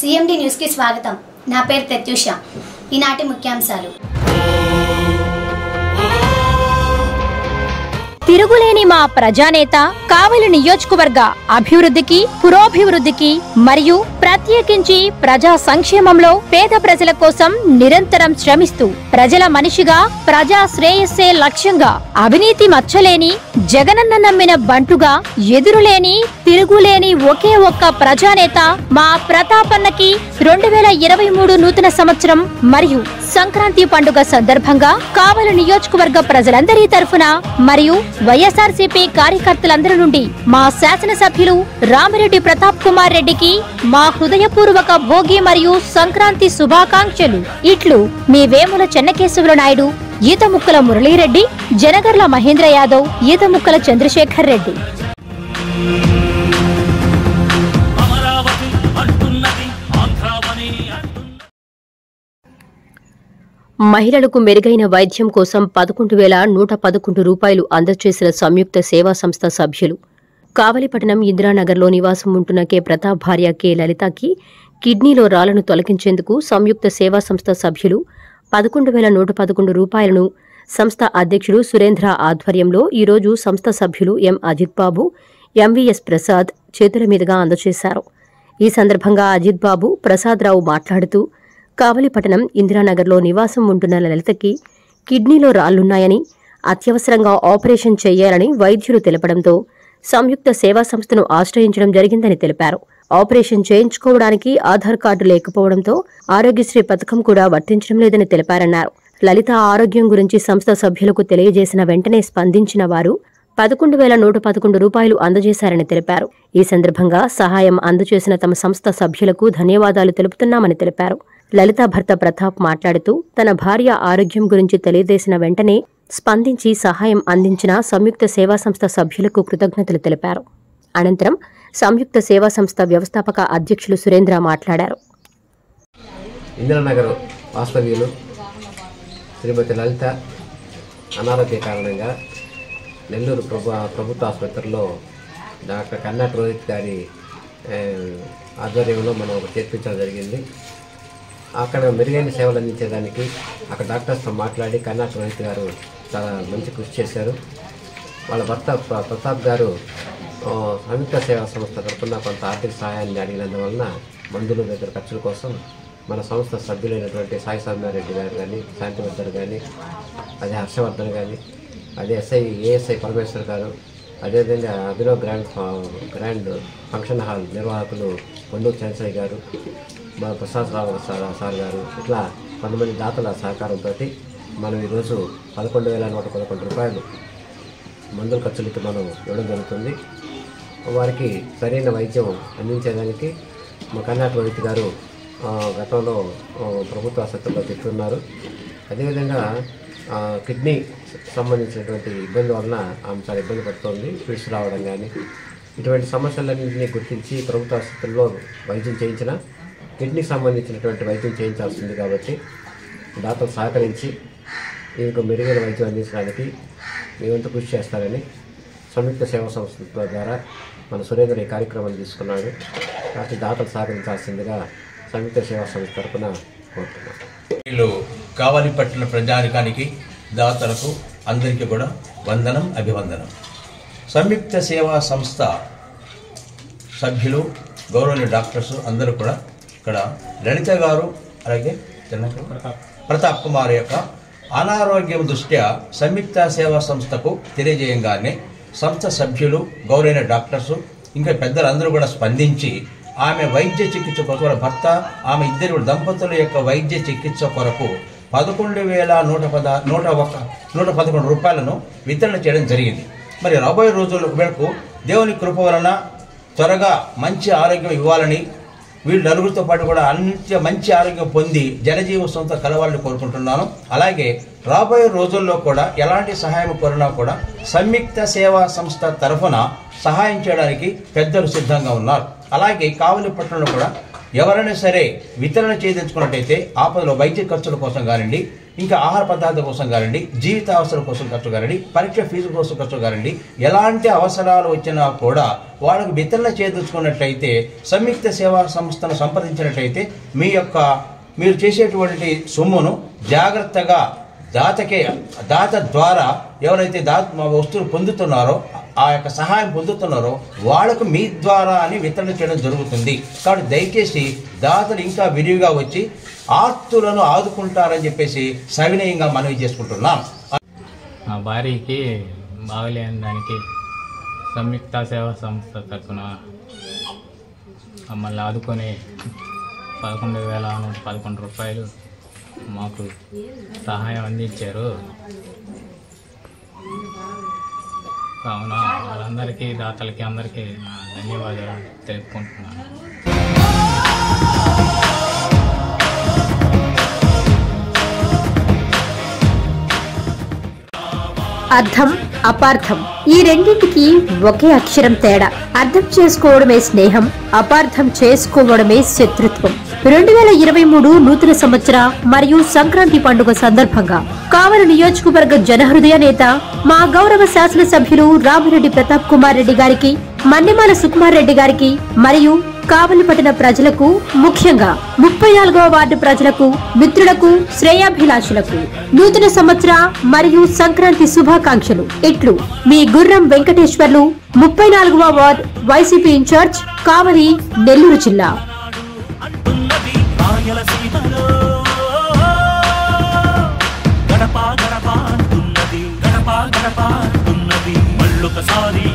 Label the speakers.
Speaker 1: CMD న్యూస్కి స్వాగతం నా పేరు ప్రత్యూష ఈనాటి ముఖ్యాంశాలు
Speaker 2: తిరుగులేని మా ప్రజానేత కావలి నియోజకవర్గ అభివృద్ధికి పురోభివృద్ధికి మరియు ప్రత్యేకించి ప్రజా సంక్షేమంలో పేద ప్రజల కోసం నిరంతరం శ్రమిస్తూ ప్రజల మనిషిగా ప్రజా శ్రేయస్సే లక్ష్యంగా అవినీతి మచ్చలేని జగనన్న నమ్మిన బంటుగా ఎదురులేని తిరుగులేని ఒకే ఒక్క ప్రజానేత మా ప్రతాపన్నకి రెండు వేల ఇరవై మూడు నూతన సంవత్సరం మరియు సంక్రాంతి పండుగ సందర్భంగా కావలి నియోజకవర్గ ప్రజలందరి తరఫున మరియు వైఎస్ఆర్సీపీ కార్యకర్తలందరి నుండి మా శాసనసభ్యులు రామిరెడ్డి ప్రతాప్ కుమార్ రెడ్డికి మా హృదయపూర్వక భోగి మరియు సంక్రాంతి శుభాకాంక్షలు ఇట్లు మీ వేముల చెన్నకేశవుల నాయుడు ఈతముక్కల మురళీరెడ్డి జనగర్ల మహేంద్ర యాదవ్ ఈతముక్కల చంద్రశేఖర్ రెడ్డి
Speaker 3: అమరావతి అంటున్నది ఆంధ్రావని అంటున్నది
Speaker 4: మహిళలకు మెరుగైన వైద్యం కోసం పదకొండు వేల నూట పదకొండు రూపాయలు అందజేసిన సంయుక్త సేవా సంస్థ సభ్యులు కావలిపట్టణం ఇందిరానగర్లో నివాసం ఉంటున్న కె ప్రతాప్ భార్య కె లలితకి కిడ్నీలో రాళ్లను తొలగించేందుకు సంయుక్త సేవా సంస్థ సభ్యులు పదకొండు వేల నూట పదకొండు రూపాయలను సంస్థ అధ్యక్షుడు సురేంద్ర ఆధ్వర్యంలో ఈరోజు సంస్థ సభ్యులు ఎం అజిత్ బాబు ఎంవీఎస్ ప్రసాద్ చేతుల మీదుగా అందజేశారు ఈ సందర్భంగా అజిత్ బాబు ప్రసాదరావు మాట్లాడుతూ కావలిపట్టణం ఇందిరానగర్లో నివాసం ఉంటున్న లలితకి కిడ్నీలో రాళ్లున్నాయని అత్యవసరంగా ఆపరేషన్ చేయాలని వైద్యులు తెలపడంతో సంయుక్త సేవా సంస్థను ఆశ్రయించడం జరిగిందని తెలిపారు ఆపరేషన్ చేయించుకోవడానికి ఆధార్ కార్డు లేకపోవడంతో ఆరోగ్యశ్రీ పథకం కూడా వర్తించడం లేదని తెలిపారన్నారు లలిత ఆరోగ్యం గురించి సంస్థ సభ్యులకు తెలియజేసిన వెంటనే స్పందించిన వారు పదకొండు వేల నూట పదకొండు రూపాయలు అందజేశారని తెలిపారు ఈ సందర్భంగా సహాయం అందజేసిన తమ సంస్థ సభ్యులకు ధన్యవాదాలు తెలుపుతున్నామని తెలిపారు లలిత భర్త ప్రతాప్ మాట్లాడుతూ తన భార్య ఆరోగ్యం గురించి తెలియజేసిన వెంటనే స్పందించి సహాయం అందించిన సంయుక్త సేవా సంస్థ సభ్యులకు కృతజ్ఞతలు తెలిపారు అనంతరం సంయుక్త సేవా సంస్థ వ్యవస్థాపక అధ్యక్షులు సురేంద్ర మాట్లాడారు
Speaker 5: ఇందిరానగర్ వాస్తవ్యులు శ్రీమతి లలిత అనారోగ్య కారణంగా నెల్లూరు ప్రభు ప్రభుత్వ ఆసుపత్రిలో డాక్టర్ కన్నాట్ రోహిత్ గారి ఆ, ఆధ్వర్యంలో మనం చేర్పించడం జరిగింది అక్కడ మెరుగైన సేవలు అందించేదానికి అక్కడ డాక్టర్స్తో మాట్లాడి కన్నాట్ రోహిత్ గారు చాలా మంచి కృషి చేశారు వాళ్ళ భర్త ప్ర- ప్రతాప్ గారు ఆ, సంయుక్త సేవా సంస్థ తరఫున కొంత ఆర్థిక సహాయాన్ని అడిగినందువలన మందుల దగ్గర ఖర్చుల కోసం మన సంస్థ సభ్యులైనటువంటి సాయి సౌమ్యారెడ్డి గారు కానీ శాంతివర్ధన్ కానీ అదే హర్షవర్ధన్ కానీ అదే ఎస్ఐ ఏఎస్ఐ పరమేశ్వర్ గారు అదేవిధంగా అభినవ్ గ్రాండ్ ఫా- గ్రాండ్ ఫంక్షన్ హాల్ నిర్వాహకులు కొండూరు చంద్రసాయి గారు మా ప్రసాద్ రావు సార్ సార్ గారు ఇట్లా కొంతమంది దాతల సహకారంతో మనం ఈరోజు పదకొండు వేల నూట పదకొండు రూపాయలు మందుల ఖర్చులకి మనం ఇవ్వడం జరుగుతుంది వారికి సరైన వైద్యం అందించేదానికి మా కర్ణాటక వైద్య గారు ఆ, గతంలో ఆ, ప్రభుత్వ ఆసుపత్రిలో తిట్టున్నారు అదేవిధంగా ఆ, కిడ్నీ సంబంధించినటువంటి ఇబ్బంది వలన ఆమె చాలా ఇబ్బంది పడుతోంది ఫిట్స్ రావడం కానీ ఇటువంటి సమస్యలన్నింటినీ గుర్తించి ప్రభుత్వ ఆసుపత్రిలో వైద్యం చేయించిన కిడ్నీకి సంబంధించినటువంటి వైద్యం చేయించాల్సింది కాబట్టి దాతలు సహకరించి ఈమెకు మెరుగైన వైద్యం అందించడానికి మీ వంతు కృషి చేస్తారని సంయుక్త సేవా సంస్థ ద్వారా మన సురేంద్ర ఈ కార్యక్రమాన్ని తీసుకున్నాడు కాబట్టి దాతలు సహకరించాల్సిందిగా సంయుక్త సేవా సంస్థ తరఫున కోరుతున్నాను
Speaker 6: వీళ్ళు కావాలి పట్టిన ప్రజానికానికి దాతలకు అందరికీ కూడా వందనం అభివందనం సంయుక్త సేవా సంస్థ సభ్యులు గౌరవనీయ డాక్టర్స్ అందరూ కూడా ఇక్కడ లలిత గారు అలాగే చిన్న- ప్రతాప్ కుమార్ యొక్క అనారోగ్యం దృష్ట్యా సంయుక్త సేవా సంస్థకు తెలియజేయంగానే సంస్థ సభ్యులు గౌరవైన డాక్టర్స్ ఇంకా పెద్దలందరూ కూడా స్పందించి ఆమె వైద్య చికిత్స కొరకు వాళ్ళ భర్త ఆమె ఇద్దరు దంపతుల యొక్క వైద్య చికిత్స కొరకు పదకొండు వేల నూట పద నూట ఒక నూట పదకొండు రూపాయలను వితరణ చేయడం జరిగింది మరి రాబోయే రోజుల మేరకు దేవుని కృప వలన త్వరగా మంచి ఆరోగ్యం ఇవ్వాలని వీళ్ళు నలుగురితో పాటు కూడా అంత్య మంచి ఆరోగ్యం పొంది జనజీవ సొంత కలవాలని కోరుకుంటున్నాను అలాగే రాబోయే రోజుల్లో కూడా ఎలాంటి సహాయం కోరినా కూడా సంయుక్త సేవా సంస్థ తరఫున సహాయం చేయడానికి పెద్దలు సిద్ధంగా ఉన్నారు అలాగే కావలి పట్టణంలో కూడా ఎవరైనా సరే వితరణ చేయదలుచుకున్నట్టయితే ఆపదలో వైద్య ఖర్చుల కోసం కానివ్వండి ఇంకా ఆహార పదార్థాల కోసం కానివ్వండి జీవిత అవసరం కోసం ఖర్చు కానివ్వండి పరీక్ష ఫీజు కోసం ఖర్చు కానివ్వండి ఎలాంటి అవసరాలు వచ్చినా కూడా వాళ్ళకు వితరణ చేయదలుచుకున్నట్లయితే సంయుక్త సేవా సంస్థను సంప్రదించినట్లయితే మీ యొక్క మీరు చేసేటువంటి సొమ్మును జాగ్రత్తగా దాతకే దాత ద్వారా ఎవరైతే దా వస్తువులు పొందుతున్నారో ఆ యొక్క సహాయం పొందుతున్నారో వాళ్ళకు మీ ద్వారా అని వితరణ చేయడం జరుగుతుంది కాబట్టి దయచేసి దాతలు ఇంకా విరివిగా వచ్చి ఆర్తులను ఆదుకుంటారని చెప్పేసి సవినయంగా మనవి చేసుకుంటున్నాం
Speaker 7: మా భార్యకి బాగలేని దానికి సంయుక్త సేవా సంస్థ తరఫున మమ్మల్ని ఆదుకొని పదకొండు వేల నూట పదకొండు రూపాయలు మాకు సహాయం అందించారు కావున వాళ్ళందరికీ దాతలకి అందరికీ నా ధన్యవాదాలు తెలుపుకుంటున్నాను
Speaker 2: అర్థం అపార్థం ఈ రెండింటికి ఒకే అక్షరం తేడా అర్థం చేసుకోవడమే స్నేహం అపార్థం చేసుకోవడమే శత్రుత్వం రెండు వేల ఇరవై మూడు నూతన సంవత్సర మరియు సంక్రాంతి పండుగ సందర్భంగా కావల నియోజకవర్గ జనహృదయ నేత మా గౌరవ శాసనసభ్యులు రామిరెడ్డి ప్రతాప్ కుమార్ రెడ్డి గారికి మన్నెమాల సుకుమార్ రెడ్డి గారికి మరియు కావలిపట్టణ ప్రజలకు ముఖ్యంగా ముప్పై నాలుగవ వార్డు ప్రజలకు మిత్రులకు శ్రేయాభిలాషులకు నూతన సంవత్సర మరియు సంక్రాంతి శుభాకాంక్షలు ఇట్లు మీ గుర్రం వెంకటేశ్వర్లు ముప్పై నాలుగవ ward YCP incharge Kavali Nellore జిల్లా
Speaker 3: అంటున్నది రాయలసీమలో గడప గడప అంటున్నది గడప గడప అంటున్నది మళ్ళొకసారి